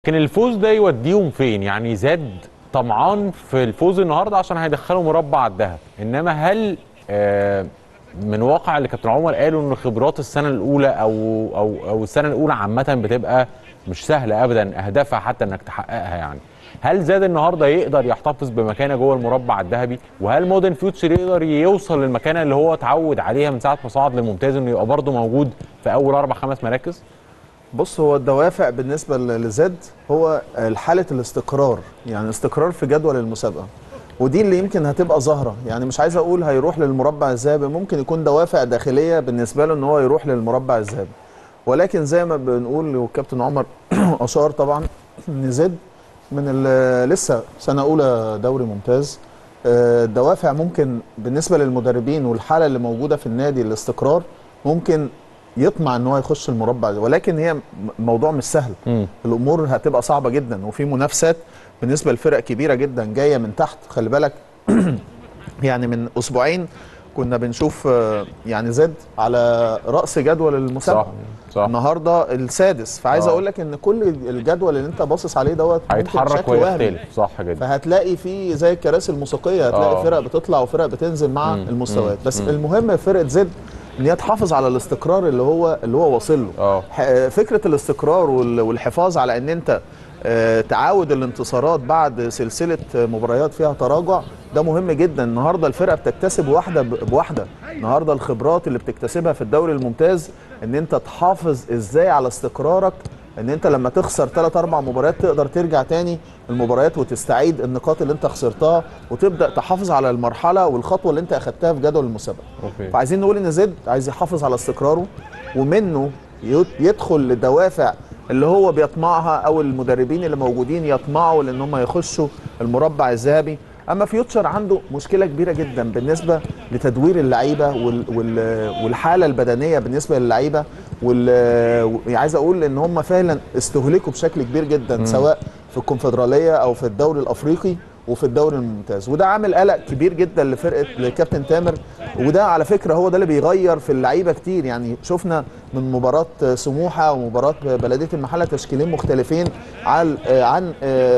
لكن الفوز ده يوديهم فين يعني زاد طمعان في الفوز النهارده عشان هيدخلوا مربع الذهب انما هل آه، من واقع اللي كابتن عمر قالوا ان خبرات السنه الاولى او او او السنه الاولى عامه بتبقى مش سهله ابدا اهدافها حتى انك تحققها يعني هل زاد النهارده يقدر يحتفظ بمكانه جوه المربع الذهبي وهل مودرن فيوتشر يقدر يوصل للمكانه اللي هو اتعود عليها من ساعه ما صعد للممتاز انه يبقى برضه موجود في اول اربع خمس مراكز بص هو الدوافع بالنسبه ل- لزد هو حاله الاستقرار يعني استقرار في جدول المسابقه ودي اللي يمكن هتبقى ظاهره يعني مش عايز اقول هيروح للمربع الذهبي ممكن يكون دوافع داخليه بالنسبه له ان هو يروح للمربع الذهبي ولكن زي ما بنقول والكابتن عمر اشار طبعا ان زد من ال- لسه سنه اولى دوري ممتاز آه، الدوافع ممكن بالنسبه للمدربين والحاله اللي موجوده في النادي الاستقرار ممكن يطمع ان هو يخش المربع ده ولكن هي م- موضوع مش سهل مم. الامور هتبقى صعبه جدا وفي منافسات بالنسبه لفرق كبيره جدا جايه من تحت خلي بالك يعني من اسبوعين كنا بنشوف آه، يعني زد على راس جدول المسابقه صح صح النهارده السادس فعايز آه. اقول لك ان كل الجدول اللي انت باصص عليه دوت ممكن هيتحرك بشكل وهمي. ويختلف صح جدا فهتلاقي في زي الكراسي الموسيقيه هتلاقي آه. فرق بتطلع وفرق بتنزل مع مم. المستويات مم. بس مم. المهم في فرقه زد ان هي تحافظ على الاستقرار اللي هو اللي هو واصل له اه ح- فكره الاستقرار وال- والحفاظ على ان انت آه، تعاود الانتصارات بعد سلسله مباريات فيها تراجع ده مهم جدا النهارده الفرقه بتكتسب واحده ب- بواحده النهارده الخبرات اللي بتكتسبها في الدوري الممتاز ان انت تحافظ ازاي على استقرارك ان انت لما تخسر 3 4 مباريات تقدر ترجع تاني المباريات وتستعيد النقاط اللي انت خسرتها وتبدا تحافظ على المرحله والخطوه اللي انت اخدتها في جدول المسابقه اوكي فعايزين نقول ان زد عايز يحافظ على استقراره ومنه يت- يدخل للدوافع اللي هو بيطمعها او المدربين اللي موجودين يطمعوا لان هم يخشوا المربع الذهبي اما فيوتشر عنده مشكله كبيره جدا بالنسبه لتدوير اللعيبه وال وال والحاله البدنيه بالنسبه للعيبه وال عايز اقول ان هم فعلا استهلكوا بشكل كبير جدا سواء في الكونفدراليه او في الدوري الافريقي وفي الدوري الممتاز وده عامل قلق كبير جدا لفرقه لكابتن تامر وده على فكره هو ده اللي بيغير في اللعيبه كتير يعني شفنا من مباراه سموحه ومباراه بلديه المحله تشكيلين مختلفين عن عن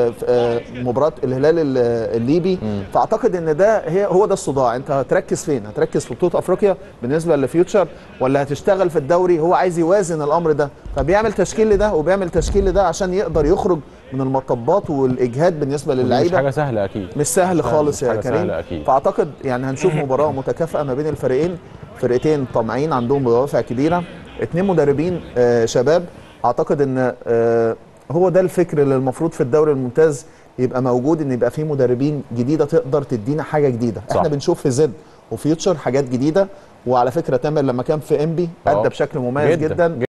مباراه الهلال الليبي فاعتقد ان ده هي هو ده الصداع انت هتركز فين هتركز في بطوله افريقيا بالنسبه لفيوتشر ولا هتشتغل في الدوري هو عايز يوازن الامر ده فبيعمل تشكيل لده وبيعمل تشكيل لده عشان يقدر يخرج من المطبات والاجهاد بالنسبه ودي مش للعيبه حاجه سهله اكيد مش سهل خالص مش يا حاجة كريم سهلة أكيد. فاعتقد يعني هنشوف مباراه متكافئه ما بين الفريقين فرقتين طامعين عندهم دوافع كبيره اتنين مدربين آه شباب اعتقد ان آه هو ده الفكر اللي المفروض في الدوري الممتاز يبقى موجود ان يبقى في مدربين جديده تقدر تدينا حاجه جديده صح. احنا بنشوف في زد وفيوتشر حاجات جديده وعلى فكره تامر لما كان في انبي آه. ادى بشكل مميز جداً، جدا